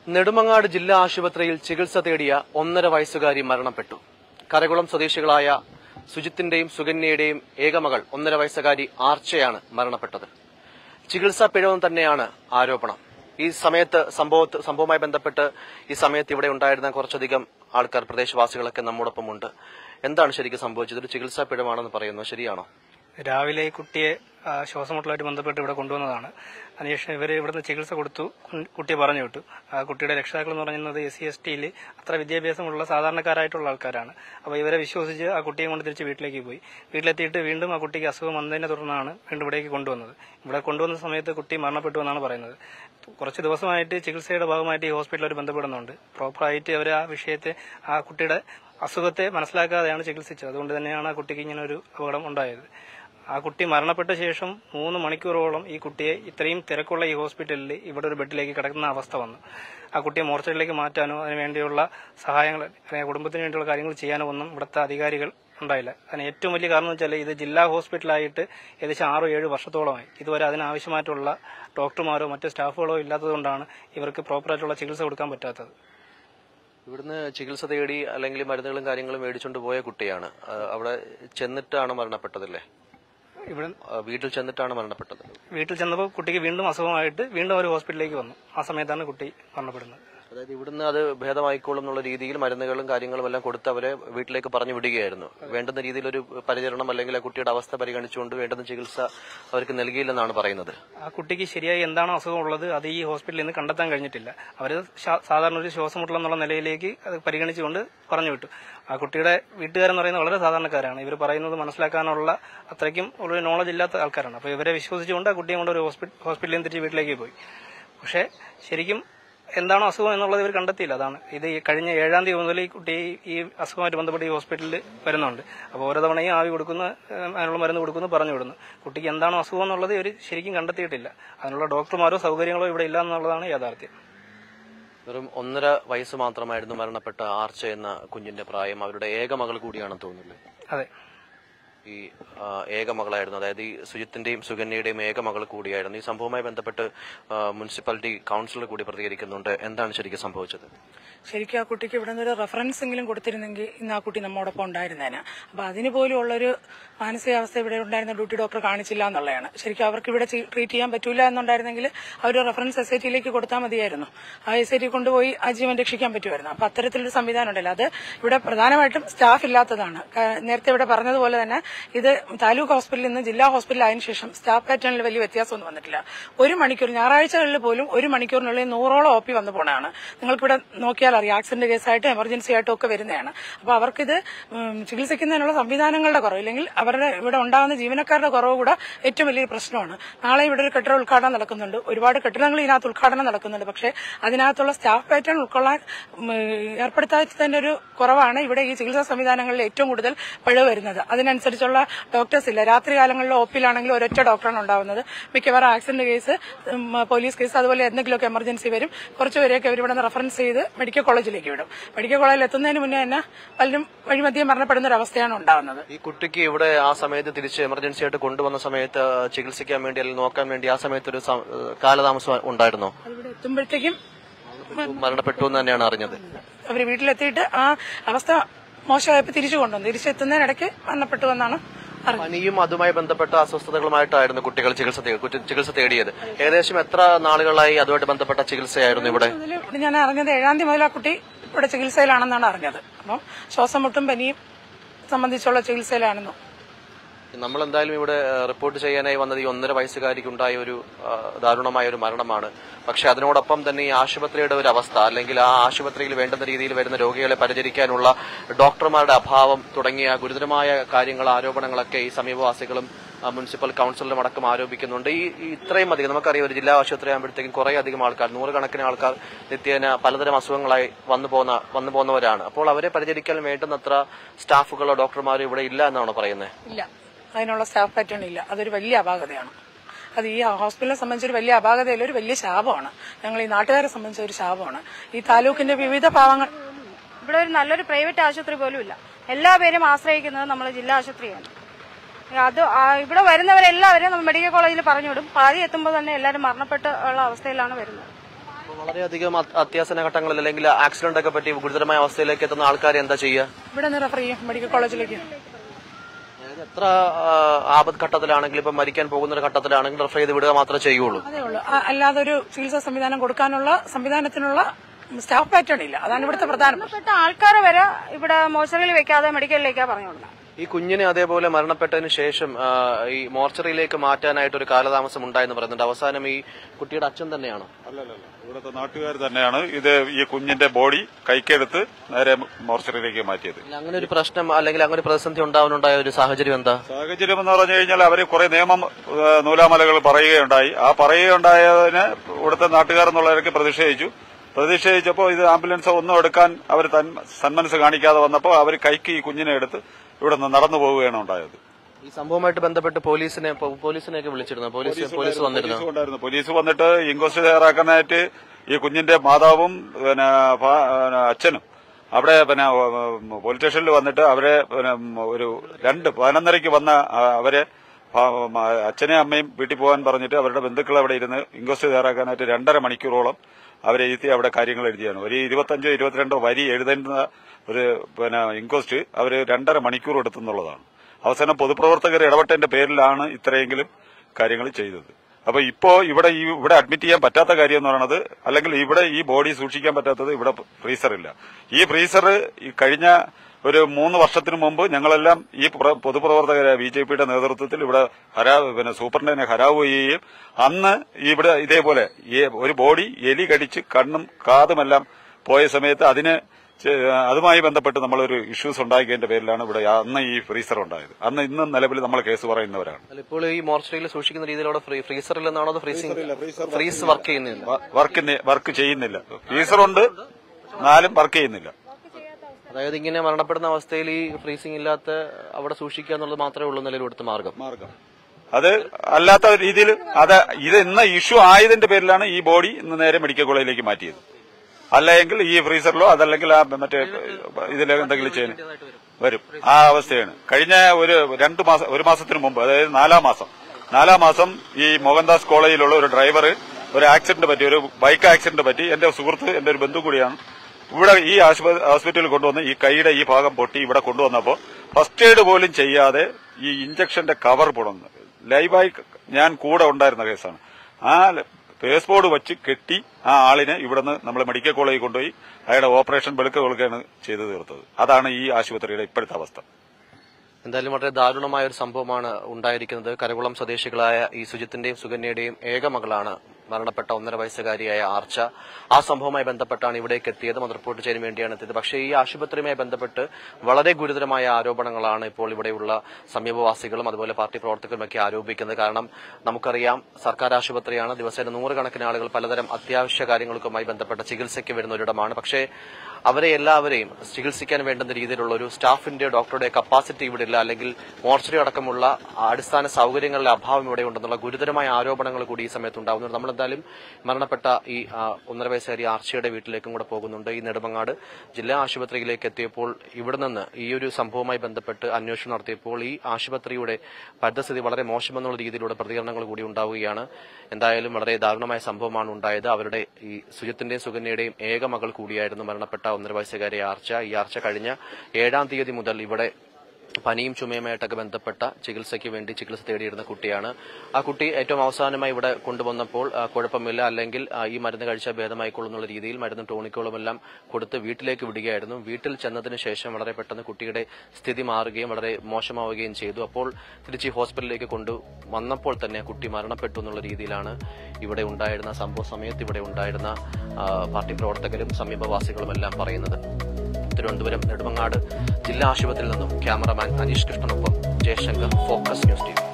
നെടുമങ്ങാട് ജില്ലാ ആശുപത്രിയിൽ ചികിത്സ തേടിയ ഒന്നര വയസ്സുകാരി മരണപ്പെട്ടു കരകുളം സ്വദേശികളായ സുജിത്തിന്റെയും സുകന്യയുടെയും ഏകമകൾ ഒന്നര വയസ്സുകാരി ആർച്ചയാണ് മരണപ്പെട്ടത് ചികിത്സാ പിഴവെന്ന് തന്നെയാണ് ആരോപണം ഈ സമയത്ത് സംഭവത്ത് സംഭവവുമായി ബന്ധപ്പെട്ട് ഈ സമയത്ത് ഇവിടെ ഉണ്ടായിരുന്ന കുറച്ചധികം ആൾക്കാർ പ്രദേശവാസികളൊക്കെ നമ്മോടൊപ്പമുണ്ട് എന്താണ് ശരിക്കും സംഭവിച്ചത് ഒരു ചികിത്സാ പിഴവാണെന്ന് പറയുന്നു ശരിയാണോ രാവിലെ ഈ കുട്ടിയെ ആ, ശ്വാസമുട്ടലുമായിട്ട് ബന്ധപ്പെട്ട് ഇവിടെ കൊണ്ടുവന്നതാണ് അതിനുശേഷം ഇവർ ഇവിടുന്ന് ചികിത്സ കൊടുത്തു കു- കുട്ടിയെ പറഞ്ഞു വിട്ടു ആ കുട്ടിയുടെ രക്ഷിതാക്കൾ എന്ന് പറയുന്നത് എസ് സി എസ് ടിയിൽ അത്ര വിദ്യാഭ്യാസമുള്ള സാധാരണക്കാരായിട്ടുള്ള ആൾക്കാരാണ് അപ്പോൾ ഇവരെ വിശ്വസിച്ച് ആ കുട്ടിയെ കൊണ്ട് തിരിച്ച് വീട്ടിലേക്ക് പോയി വീട്ടിലെത്തിയിട്ട് വീണ്ടും ആ കുട്ടിക്ക് അസുഖം വന്നതിനെ തുടർന്നാണ് വീണ്ടും ഇവിടേക്ക് കൊണ്ടുവന്നത് ഇവിടെ കൊണ്ടുവന്ന സമയത്ത് കുട്ടി മരണപ്പെട്ടു എന്നാണ് പറയുന്നത് കുറച്ച് ദിവസമായിട്ട് ചികിത്സയുടെ ഭാഗമായിട്ട് ഈ ഹോസ്പിറ്റലിൽ അവർ ബന്ധപ്പെടുന്നുണ്ട് പ്രോപ്പറായിട്ട് അവർ ആ വിഷയത്തെ ആ കുട്ടിയുടെ അസുഖത്തെ മനസ്സിലാക്കാതെയാണ് ചികിത്സിച്ചത് അതുകൊണ്ട് തന്നെയാണ് ആ കുട്ടിക്ക് ഇങ്ങനെ ഒരു അപകടം ഉണ്ടായത് ആ കുട്ടി മരണപ്പെട്ട ശേഷം മൂന്ന് മണിക്കൂറോളം ഈ കുട്ടിയെ ഇത്രയും തിരക്കുള്ള ഈ ഹോസ്പിറ്റലിൽ ഇവിടെ ഒരു ബെഡിലേക്ക് കിടക്കുന്ന അവസ്ഥ വന്നു ആ കുട്ടിയെ മോർച്ചറിലേക്ക് മാറ്റാനോ അതിന് വേണ്ടിയുള്ള സഹായങ്ങൾ അല്ലെങ്കിൽ കുടുംബത്തിന് വേണ്ടിയുള്ള കാര്യങ്ങൾ ചെയ്യാനോ ഒന്നും ഇവിടുത്തെ അധികാരികൾ ഉണ്ടായില്ല അതിന് ഏറ്റവും വലിയ കാരണം എന്ന് വെച്ചാൽ ഇത് ജില്ലാ ഹോസ്പിറ്റലായിട്ട് ഏകദേശം ആറോ ഏഴ് വർഷത്തോളമായി ഇതുവരെ അതിനാവശ്യമായിട്ടുള്ള ഡോക്ടർമാരോ മറ്റ് സ്റ്റാഫുകളോ ഇല്ലാത്തതുകൊണ്ടാണ് ഇവർക്ക് പ്രോപ്പറായിട്ടുള്ള ചികിത്സ കൊടുക്കാൻ പറ്റാത്തത് ഇവിടുന്ന് ചികിത്സ തേടി അല്ലെങ്കിൽ മരുന്നുകളും കാര്യങ്ങളും മേടിച്ചുകൊണ്ട് പോയ കുട്ടിയാണ് ആ, അവിടെ ചെന്നിട്ടാണ് മരണപ്പെട്ടതല്ലേ ഇവിടെ ആ, വീട്ടിൽ ചെന്നിട്ടാണ് മരണപ്പെട്ടത് വീട്ടിൽ ചെന്നപ്പോൾ കുട്ടിക്ക് വീണ്ടും അസുഖമായിട്ട് വീണ്ടും ഒരു ഹോസ്പിറ്റലിലേക്ക് വന്നു ആ സമയത്താണ് കുട്ടി മരണപ്പെടുന്നത് അതായത് ഇവിടുന്ന് അത് ഭേദമായിക്കോളും എന്നുള്ള രീതിയിൽ മരുന്നുകളും കാര്യങ്ങളും എല്ലാം കൊടുത്ത് അവരെ വീട്ടിലേക്ക് പറഞ്ഞു വിടുകയായിരുന്നു വേണ്ടുന്ന രീതിയിലൊരു പരിചരണം അല്ലെങ്കിൽ ആ കുട്ടിയുടെ അവസ്ഥ പരിഗണിച്ചുകൊണ്ട് വേണ്ടുന്ന ചികിത്സ അവർക്ക് നൽകിയില്ലെന്നാണ് പറയുന്നത് ആ കുട്ടിക്ക് ശരിയായി എന്താണ് അസുഖമുള്ളത് അത് ഈ ഹോസ്പിറ്റലിൽ നിന്ന് കണ്ടെത്താൻ കഴിഞ്ഞിട്ടില്ല അവർ സാധാരണ ഒരു ശ്വാസമുട്ടൽ എന്നുള്ള നിലയിലേക്ക് അത് പരിഗണിച്ചുകൊണ്ട് പറഞ്ഞു വിട്ടു ആ കുട്ടിയുടെ വീട്ടുകാരെന്ന് പറയുന്നത് വളരെ സാധാരണക്കാരാണ് ഇവർ പറയുന്നത് മനസ്സിലാക്കാനുള്ള അത്രയ്ക്കും ഒരു നോളജ് ഇല്ലാത്ത ആൾക്കാരാണ് അപ്പോൾ ഇവരെ വിശ്വസിച്ചുകൊണ്ട് ആ കുട്ടിയെ കൊണ്ട് ഒരു ഹോസ്പിറ്റൽ ഹോസ്പിറ്റലിൽ നിന്ന് തിരിച്ച് വീട്ടിലേക്ക് പോയി പക്ഷേ ശരിക്കും എന്താണോ അസുഖം എന്നുള്ളത് ഇവർ കണ്ടെത്തിയില്ല അതാണ് ഇത് ഈ കഴിഞ്ഞ ഏഴാം തീയതി മുതൽ ഈ കുട്ടി ഈ അസുഖമായിട്ട് ബന്ധപ്പെട്ട് ഈ ഹോസ്പിറ്റലിൽ വരുന്നുണ്ട് അപ്പോൾ ഓരോ തവണയും ആവി കൊടുക്കുന്ന ഏഹ്, അതിനുള്ള മരുന്ന് കൊടുക്കുന്നു പറഞ്ഞു വിടുന്നു കുട്ടിക്ക് എന്താണോ അസുഖം എന്നുള്ളത് ഇവർ ശരിക്കും കണ്ടെത്തിയിട്ടില്ല അതിനുള്ള ഡോക്ടർമാരോ സൗകര്യങ്ങളോ ഇവിടെ ഇല്ല എന്നുള്ളതാണ് യാഥാർത്ഥ്യം വെറും ഒന്നര വയസ്സ് മാത്രമായിരുന്നു മരണപ്പെട്ട ആർച്ച എന്ന കുഞ്ഞിന്റെ പ്രായം അവരുടെ ഏക മകൾ കൂടിയാണെന്ന് തോന്നുന്നില്ലേ അതെ ഈ ആ, ഏക മകളായിരുന്നു അതായത് ഈ സുജിത്തിന്റെയും സുകന്യയുടെയും ഏക മകൾ കൂടിയായിരുന്നു ഈ സംഭവവുമായി ബന്ധപ്പെട്ട് ആ, മുനിസിപ്പാലിറ്റി കൗൺസിലർ കൂടി പ്രതികരിക്കുന്നുണ്ട് എന്താണ് ശരിക്കും സംഭവിച്ചത് ശരിക്കും ആ കുട്ടിക്ക് ഇവിടെ നിന്നൊരു റെഫറൻസ് എങ്കിലും കൊടുത്തിരുന്നെങ്കിൽ ഇന്ന് ആ കുട്ടി നമ്മോടൊപ്പം ഉണ്ടായിരുന്നേനെ അപ്പൊ അതിന് പോലും ഉള്ളൊരു മാനസികാവസ്ഥ ഇവിടെ ഉണ്ടായിരുന്ന ഡ്യൂട്ടി ഡോക്ടർ കാണിച്ചില്ല എന്നുള്ളതാണ് ശരിക്കും അവർക്ക് ഇവിടെ ട്രീറ്റ് ചെയ്യാൻ പറ്റൂല എന്നുണ്ടായിരുന്നെങ്കിൽ അവർ റെഫറൻസ് എസ് ഐ ടിയിലേക്ക് കൊടുത്താൽ മതിയായിരുന്നു ആ എസ് ഐ ടി കൊണ്ടുപോയി ആ ജീവൻ രക്ഷിക്കാൻ പറ്റുമായിരുന്നു അപ്പൊ അത്തരത്തിലൊരു സംവിധാനം ഉണ്ടല്ലോ അത് ഇവിടെ പ്രധാനമായിട്ടും സ്റ്റാഫ് ഇല്ലാത്തതാണ് ക- നേരത്തെ ഇവിടെ പറഞ്ഞതുപോലെ തന്നെ ഇത് താലൂക്ക് ഹോസ്പിറ്റലിൽ നിന്ന് ജില്ലാ ഹോസ്പിറ്റലിൽ ആയതിനു ശേഷം സ്റ്റാഫ് പാറ്റേണിൽ വലിയ വ്യത്യാസമൊന്നും വന്നിട്ടില്ല ഒരു മണിക്കൂർ ഞായറാഴ്ചകളിൽ പോലും ഒരു മണിക്കൂറിനുള്ളിൽ നൂറോളം ഒ പി വന്നു പോണതാണ് നിങ്ങൾക്കിവിടെ നോക്കിയാൽ അറിയാം ആക്സിഡന്റ് കേസായിട്ടും എമർജൻസി ആയിട്ടും ഒക്കെ വരുന്നതാണ് അപ്പൊ അവർക്കിത് ഉം, ചികിത്സിക്കുന്നതിനുള്ള സംവിധാനങ്ങളുടെ കുറവ് ഇല്ലെങ്കിൽ അവരുടെ ഇവിടെ ഉണ്ടാകുന്ന ജീവനക്കാരുടെ കുറവ് കൂടെ ഏറ്റവും വലിയൊരു പ്രശ്നമാണ് നാളെ ഇവിടെ ഒരു കെട്ടിട ഉദ്ഘാടനം നടക്കുന്നുണ്ട് ഒരുപാട് കെട്ടിടങ്ങൾ ഇതിനകത്ത് ഉദ്ഘാടനം നടക്കുന്നുണ്ട് പക്ഷേ അതിനകത്തുള്ള സ്റ്റാഫ് പാറ്റേൺ ഉൾക്കൊള്ളാൻ ഉം, ഏർപ്പെടുത്താത്തതിന്റെ ഒരു കുറവാണ് ഇവിടെ ഈ ചികിത്സാ സംവിധാനങ്ങളിൽ ഏറ്റവും കൂടുതൽ പിഴവ് വരുന്നത് അതിനനുസരിച്ചുള്ള ഡോക്ടേഴ്സ് ഇല്ല രാത്രി കാലങ്ങളിൽ ഒ പിയിലാണെങ്കിൽ ഒരൊറ്റ ഡോക്ടറാണ് ഉണ്ടാവുന്നത് മിക്കവാറും ആക്സിഡന്റ് കേസ് ഉം, പോലീസ് കേസ് അതുപോലെ എന്തെങ്കിലുമൊക്കെ എമർജൻസി വരും കുറച്ച് പേരെയൊക്കെ അവർ ഇവിടെ നിന്ന് റെഫറൻസ് ചെയ്ത് മെഡിക്കൽ കോളേജിലേക്ക് വിടും മെഡിക്കൽ കോളേജിൽ എത്തുന്നതിന് മുന്നേ തന്നെ പലരും വഴിമധ്യം മരണപ്പെടുന്ന ഒരു അവസ്ഥയാണ് ഉണ്ടാവുന്നത് ഈ കുട്ടിക്ക് ഇവിടെ ആ സമയത്ത് തിരിച്ച് എമർജൻസി ആയിട്ട് കൊണ്ടുവന്ന സമയത്ത് ചികിത്സിക്കാൻ വേണ്ടി അല്ലെങ്കിൽ നോക്കാൻ വേണ്ടി ആ സമയത്ത് ഒരു സം- കാലതാമസം ഉണ്ടായിരുന്നോ അതിവിടെ എത്തുമ്പോഴത്തേക്കും മരണപ്പെട്ടു എന്ന് തന്നെയാണ് അറിഞ്ഞത് അവർ വീട്ടിലെത്തിയിട്ട് ആ അവസ്ഥ മോശമായപ്പോൾ തിരിച്ചു കൊണ്ടുവന്നു തിരിച്ചെത്തുന്നതിനിടയ്ക്ക് മരണപ്പെട്ടു എന്നാണ് അറിഞ്ഞത് പനിയും അതുമായി ബന്ധപ്പെട്ട അസ്വസ്ഥതകളുമായിട്ടായിരുന്നു കുട്ടികൾ ചികിത്സ തേ- കുറ്റി- ചികിത്സ തേടിയത് ഏകദേശം എത്ര നാളുകളായി അതുമായിട്ട് ബന്ധപ്പെട്ട ചികിത്സയായിരുന്നു ഇവിടെ മുതൽ ഇവിടെ ഞാൻ അറിഞ്ഞത് ഏഴാം തീയതി മുതൽ ആ കുട്ടി ഇവിടെ ചികിത്സയിലാണെന്നാണ് അറിഞ്ഞത് അപ്പം ശ്വാസം മുട്ടും പനിയും സംബന്ധിച്ചുള്ള ചികിത്സയിലാണെന്നു നമ്മൾ എന്തായാലും ഇവിടെ ഏഹ്, റിപ്പോർട്ട് ചെയ്യാനായി വന്നത് ഈ ഒന്നര വയസ്സുകാരിക്ക് ഉണ്ടായ ഒരു ആ, ദാരുണമായ ഒരു മരണമാണ് പക്ഷെ അതിനോടൊപ്പം തന്നെ ഈ ആശുപത്രിയുടെ ഒരു അവസ്ഥ അല്ലെങ്കിൽ ആ ആശുപത്രിയിൽ വേണ്ടുന്ന രീതിയിൽ വരുന്ന രോഗികളെ പരിചരിക്കാനുള്ള ഡോക്ടർമാരുടെ അഭാവം തുടങ്ങിയ ഗുരുതരമായ കാര്യങ്ങൾ ആരോപണങ്ങളൊക്കെ ഈ സമീപവാസികളും ആ, മുനിസിപ്പൽ കൌൺസിലറും അടക്കം ആരോപിക്കുന്നുണ്ട് ഈ ഈ ഇത്രയും അധികം നമുക്കറിയാം ഒരു ജില്ലാ ആശുപത്രി ആകുമ്പോഴത്തേക്കും കുറെ അധികം ആൾക്കാർ നൂറുകണക്കിന് ആൾക്കാർ നിത്യേന പലതരം അസുഖങ്ങളായി വന്നു പോകുന്ന വന്നു പോകുന്നവരാണ് അപ്പോൾ അവരെ പരിചരിക്കാൻ വേണ്ടുന്നത്ര സ്റ്റാഫുകളോ ഡോക്ടർമാരോ ഇവിടെ ഇല്ല എന്നാണ് പറയുന്നത് ഇല്ല അതിനുള്ള സ്റ്റാഫ് പാറ്റേൺ ഇല്ല അതൊരു വലിയ അപാകതയാണ് അത് ഈ ഹോസ്പിറ്റലിനെ സംബന്ധിച്ച് ഒരു വലിയ അപാകതയല്ല ഒരു വലിയ ശാപമാണ് ഞങ്ങൾ ഈ നാട്ടുകാരെ സംബന്ധിച്ച ഒരു ശാപമാണ് ഈ താലൂക്കിന്റെ വിവിധ ഭാഗങ്ങൾ ഇവിടെ ഒരു നല്ലൊരു പ്രൈവറ്റ് ആശുപത്രി പോലും ഇല്ല എല്ലാ പേരും ആശ്രയിക്കുന്നത് നമ്മൾ ജില്ലാ ആശുപത്രിയാണ് അത് ആ ഇവിടെ വരുന്നവരെല്ലാവരെയും നമ്മൾ മെഡിക്കൽ കോളേജിൽ പറഞ്ഞു വിടും പാതി എത്തുമ്പോൾ തന്നെ എല്ലാവരും മരണപ്പെട്ട് ഉള്ള അവസ്ഥയിലാണ് വരുന്നത് വളരെയധികം അത്- അത്യാസന്ന ഘട്ടങ്ങളിൽ അല്ലെങ്കിൽ ആക്സിഡന്റ് ഒക്കെ പറ്റി ഗുരുതരമായ അവസ്ഥയിലേക്ക് എത്തുന്ന ആൾക്കാരെ എന്താ ചെയ്യുക ഇവിടെ നിന്ന് റെഫർ ചെയ്യും മെഡിക്കൽ കോളേജിലേക്ക് അതായത് എത്ര ആ, ആപത് ഘട്ടത്തിലാണെങ്കിലും ഇപ്പം മരിക്കാൻ പോകുന്ന ഒരു ഘട്ടത്തിലാണെങ്കിൽ റെഫർ ചെയ്ത് വിടുക മാത്രമേ ചെയ്യുള്ളൂ അതേ ഉള്ളൂ ആ, അല്ലാതെ ഒരു ചികിത്സാ സംവിധാനം കൊടുക്കാനുള്ള സംവിധാനത്തിനുള്ള സ്റ്റാഫ് പാറ്റേൺ ഇല്ല അതാണ് ഇവിടുത്തെ പ്രധാനം മരണപ്പെട്ട ആൾക്കാരെ വരെ ഇവിടെ മോശറിയിൽ വെക്കാതെ മെഡിക്കലിലേക്കാണ് പറഞ്ഞു കൊടുക്കുന്നത് ഈ കുഞ്ഞിനെ അതേപോലെ മരണപ്പെട്ടതിന് ശേഷം ആ, ഈ മോർച്ചറിയിലേക്ക് മാറ്റാനായിട്ട് ഒരു കാലതാമസം ഉണ്ടായെന്ന് പറയുന്നുണ്ട് അവസാനം ഈ കുട്ടിയുടെ അച്ഛൻ തന്നെയാണോ അല്ലല്ല ഇവിടുത്തെ നാട്ടുകാർ തന്നെയാണ് ഇത് ഈ കുഞ്ഞിന്റെ ബോഡി കൈക്കെടുത്ത് നേരെ മോർച്ചറിയിലേക്ക് മാറ്റിയത് അല്ല, അങ്ങനെ ഒരു പ്രശ്നം അല്ലെങ്കിൽ അങ്ങനെ ഒരു പ്രതിസന്ധി ഉണ്ടാവാനുണ്ടായ ഒരു സാഹചര്യം എന്താ സാഹചര്യം എന്ന് പറഞ്ഞു കഴിഞ്ഞാൽ അവർ കുറെ നിയമം ഏ, നൂലാമലകൾ പറയുകയുണ്ടായി ആ പറയുകയുണ്ടായതിന് ഇവിടുത്തെ നാട്ടുകാർ എന്നുള്ളവരൊക്കെ പ്രതിഷേധിച്ചു പ്രതിഷേധിച്ചപ്പോൾ ഇത് ആംബുലൻസ് ഒന്നും എടുക്കാൻ അവർ സന്മനസ് കാണിക്കാതെ വന്നപ്പോൾ അവർ കൈക്ക് ഈ കുഞ്ഞിനെ എടുത്ത് ഇവിടെ നിന്ന് നടന്നു പോവുകയാണ് ഉണ്ടായത് ഈ സംഭവമായിട്ട് ബന്ധപ്പെട്ട് പോലീസിനെ പോ- പോലീസിനെയൊക്കെ വിളിച്ചിരുന്നു പോലീസ് പോലീസ് വന്നിരുന്നു പോലീസ് ഉണ്ടായിരുന്നു പോലീസ് വന്നിട്ട് ഇൻക്വസ്റ്റ് തയ്യാറാക്കാനായിട്ട് ഈ കുഞ്ഞിന്റെ മാതാവും പിന്നെ ഫാ- പിന്നെ അച്ഛനും അവിടെ പിന്നെ ഉം, പോലീസ് സ്റ്റേഷനിൽ വന്നിട്ട് അവരെ പിന്നെ ഉം, ഒരു രണ്ട് പതിനൊന്നരയ്ക്ക് വന്ന ആ, അവരെ ഫാ- ഉം, അച്ഛനെയും അമ്മയും വീട്ടിൽ പോകാൻ പറഞ്ഞിട്ട് അവരുടെ ബന്ധുക്കൾ അവിടെ ഇരുന്ന് ഇൻക്വസ്റ്റ് തയ്യാറാക്കാനായിട്ട് രണ്ടര മണിക്കൂറോളം അവരെ ഇരുത്തി അവിടെ കാര്യങ്ങൾ എഴുതിയാണ് ഒരു ഇരുപത്തഞ്ചോ ഇരുപത്തിരണ്ടോ വരി എഴുതുന്ന ഒരു പിന്നെ ഇൻക്വസ്റ്റ് അവർ രണ്ടര മണിക്കൂർ എടുത്തെന്നുള്ളതാണ് അവസാനം പൊതുപ്രവർത്തകർ ഇടപെട്ടതിന്റെ പേരിലാണ് ഇത്രയെങ്കിലും കാര്യങ്ങൾ ചെയ്തത് അപ്പൊ ഇപ്പോ ഇവിടെ ഈ ഇവിടെ അഡ്മിറ്റ് ചെയ്യാൻ പറ്റാത്ത കാര്യം എന്ന് പറയുന്നത് അല്ലെങ്കിൽ ഇവിടെ ഈ ബോഡി സൂക്ഷിക്കാൻ പറ്റാത്തത് ഇവിടെ ഫ്രീസർ ഇല്ല ഈ ഫ്രീസർ ഈ കഴിഞ്ഞ ഒരു മൂന്ന് വർഷത്തിന് മുമ്പ് ഞങ്ങളെല്ലാം ഈ പ്ര- പൊതുപ്രവർത്തകരെ ബി ജെ പിയുടെ നേതൃത്വത്തിൽ ഇവിടെ ഹരാ പിന്നെ സൂപ്രണ്ടിനെ ഹരാവ് ചെയ്യുകയും അന്ന് ഇവിടെ ഇതേപോലെ ഈ ഒരു ബോഡി എലി കടിച്ച് കണ്ണും കാതുമെല്ലാം പോയ സമയത്ത് അതിന് ചെ- അതുമായി ബന്ധപ്പെട്ട് നമ്മളൊരു ഇഷ്യൂസ് ഉണ്ടാക്കിയതിന്റെ പേരിലാണ് ഇവിടെ അന്ന് ഈ ഫ്രീസർ ഉണ്ടായത് അന്ന് ഇന്നും നിലവിൽ നമ്മൾ കേസ് പറയുന്നവരാണ് അല്ല, ഇപ്പോൾ ഈ മോർച്ചറിയിൽ സൂക്ഷിക്കുന്ന രീതിയിലൂടെ ഫ്രീ ഫ്രീസറിൽ നിന്നാണോ അത് ഫ്രീസിംഗ് ഫ്രീസ് വർക്ക് ചെയ്യുന്നില്ല വ- വർക്ക് വർക്ക് ചെയ്യുന്നില്ല ഫ്രീസറുണ്ട് എന്നാലും വർക്ക് ചെയ്യുന്നില്ല അതായത് ഇങ്ങനെ മരണപ്പെടുന്ന അവസ്ഥയിൽ ഈ ഫ്രീസിംഗ് ഇല്ലാത്ത അവിടെ സൂക്ഷിക്കുക എന്നുള്ളത് മാത്രമേ ഉള്ളൂ നിലയിൽ കൊടുത്ത മാർഗം മാർഗം അത് അല്ലാത്ത രീതിയിൽ അത് ഇത് ഇന്ന് ഇഷ്യൂ ആയതിന്റെ പേരിലാണ് ഈ ബോഡി ഇന്ന് നേരെ മെഡിക്കൽ കോളേജിലേക്ക് മാറ്റിയത് അല്ലെങ്കിൽ ഈ ഫ്രീസറിലോ അതല്ലെങ്കിൽ ആ മറ്റേ ഇതിലോ എന്തെങ്കിലും ചെയ്യുന്നു വരും ആ അവസ്ഥയാണ് കഴിഞ്ഞ ഒരു രണ്ട് മാസം ഒരു മാസത്തിന് മുമ്പ് അതായത് നാലാം മാസം നാലാം മാസം ഈ മോഹൻദാസ് കോളേജിലുള്ള ഒരു ഡ്രൈവർ ഒരു ആക്സിഡന്റ് പറ്റി ഒരു ബൈക്ക് ആക്സിഡന്റ് പറ്റി എന്റെ സുഹൃത്ത് എന്റെ ഒരു ബന്ധു കൂടിയാണ് ഇവിടെ ഈ ആശുപ- ഹോസ്പിറ്റലിൽ കൊണ്ടുവന്ന് ഈ കൈയുടെ ഈ ഭാഗം പൊട്ടി ഇവിടെ കൊണ്ടുവന്നപ്പോ ഫസ്റ്റ് എയ്ഡ് പോലും ചെയ്യാതെ ഈ ഇഞ്ചക്ഷന്റെ കവർ പുടന്ന് ലൈവായി ഞാൻ കൂടെ ഉണ്ടായിരുന്ന കേസാണ് ആ പേസ്പോർഡ് വെച്ച് കെട്ടി ആ ആളിനെ ഇവിടുന്ന് നമ്മൾ മെഡിക്കൽ കോളേജിൽ കൊണ്ടുപോയി അയാളുടെ ഓപ്പറേഷൻ വെളുക്ക വെളുക്കയാണ് ചെയ്തു തീർത്തത് അതാണ് ഈ ആശുപത്രിയുടെ ഇപ്പോഴത്തെ അവസ്ഥ എന്തായാലും വളരെ ദാരുണമായ ഒരു സംഭവമാണ് ഉണ്ടായിരിക്കുന്നത് കരകുളം സ്വദേശികളായ ഈ സുജിത്തിന്റെയും സുകന്യയുടെയും ഏക മകളാണ് മരണപ്പെട്ട ഒന്നര വയസ്സുകാരിയായ ആർച്ച ആ സംഭവവുമായി ബന്ധപ്പെട്ടാണ് ഇവിടേക്ക് എത്തിയത് അത് റിപ്പോർട്ട് ചെയ്യാൻ വേണ്ടിയാണ് എത്തിയത് പക്ഷേ ഈ ആശുപത്രിയുമായി ബന്ധപ്പെട്ട് വളരെ ഗുരുതരമായ ആരോപണങ്ങളാണ് ഇപ്പോൾ ഇവിടെയുള്ള സമീപവാസികളും അതുപോലെ പാർട്ടി പ്രവർത്തകരും ഒക്കെ ആരോപിക്കുന്നത് കാരണം നമുക്കറിയാം സർക്കാർ ആശുപത്രിയാണ് ദിവസേന നൂറുകണക്കിന് ആളുകൾ പലതരം അത്യാവശ്യ കാര്യങ്ങൾക്കുമായി ബന്ധപ്പെട്ട ചികിത്സയ്ക്ക് വരുന്ന ഒരിടമാണ് പക്ഷേ അവരെ എല്ലാവരെയും ചികിത്സിക്കാൻ വേണ്ടുന്ന രീതിയിലുള്ള ഒരു സ്റ്റാഫിന്റെ ഡോക്ടറുടെ കപ്പാസിറ്റി ഇവിടെ ഇല്ല അല്ലെങ്കിൽ മോർച്ചറി അടക്കമുള്ള അടിസ്ഥാന സൗകര്യങ്ങളുടെ അഭാവം ഇവിടെ ഉണ്ടെന്നുള്ള ഗുരുതരമായ ആരോപണങ്ങൾ കൂടി ഈ സമയത്ത് ഉണ്ടാകുന്നുണ്ട് നമ്മൾ എന്തായാലും മരണപ്പെട്ട ഈ ആ, ഒന്നര വയസ്സുകാരി ആർച്ചയുടെ വീട്ടിലേക്കും കൂടെ പോകുന്നുണ്ട് ഈ നെടുമങ്ങാട് ജില്ലാ ആശുപത്രിയിലേക്ക് എത്തിയപ്പോൾ ഇവിടെ നിന്ന് ഈ ഒരു സംഭവവുമായി ബന്ധപ്പെട്ട് അന്വേഷണം നടത്തിയപ്പോൾ ഈ ആശുപത്രിയുടെ പരിസ്ഥിതി വളരെ മോശമെന്നുള്ള രീതിയിലുള്ള പ്രതികരണങ്ങൾ കൂടി ഉണ്ടാവുകയാണ് എന്തായാലും വളരെ ദാരുണമായ സംഭവമാണ് ഉണ്ടായത് അവരുടെ ഈ സുജിത്തിന്റെയും സുകന്യയുടെയും ഏക മകൾ കൂടിയായിരുന്നു മരണപ്പെട്ട ഒന്നര വയസ്സുകാരി ആർച്ച ഈ ആർച്ച കഴിഞ്ഞ ഏഴാം തീയതി മുതൽ ഇവിടെ പനിയും ചുമയുമായിട്ടൊക്കെ ബന്ധപ്പെട്ട ചികിത്സയ്ക്ക് വേണ്ടി ചികിത്സ തേടിയിരുന്ന കുട്ടിയാണ് ആ കുട്ടി ഏറ്റവും അവസാനമായി ഇവിടെ കൊണ്ടുവന്നപ്പോൾ ആ, കുഴപ്പമില്ല അല്ലെങ്കിൽ ആ, ഈ മരുന്ന് കഴിച്ചാൽ ഭേദമായിക്കൊള്ളുന്നുള്ള രീതിയിൽ മരുന്നും ടോണിക്കുകളും എല്ലാം കൊടുത്ത് വീട്ടിലേക്ക് വിടുകയായിരുന്നു വീട്ടിൽ ചെന്നതിന് ശേഷം വളരെ പെട്ടെന്ന് കുട്ടിയുടെ സ്ഥിതി മാറുകയും വളരെ മോശമാവുകയും ചെയ്തു അപ്പോൾ തിരിച്ച് ഈ ഹോസ്പിറ്റലിലേക്ക് കൊണ്ടു വന്നപ്പോൾ തന്നെ കുട്ടി മരണപ്പെട്ടു എന്നുള്ള രീതിയിലാണ് ഇവിടെ ഉണ്ടായിരുന്ന സംഭവ സമയത്ത് ഇവിടെ ഉണ്ടായിരുന്ന ആ, പാർട്ടി പ്രവർത്തകരും സമീപവാസികളും എല്ലാം പറയുന്നത് തിരുവനന്തപുരം നെടുമങ്ങാട് ജില്ലാ ആശുപത്രിയിൽ നിന്നും ക്യാമറമാൻ അനീഷ് കൃഷ്ണനൊപ്പം ജയശങ്കർ ഫോക്കസ് ന്യൂസ് ടീം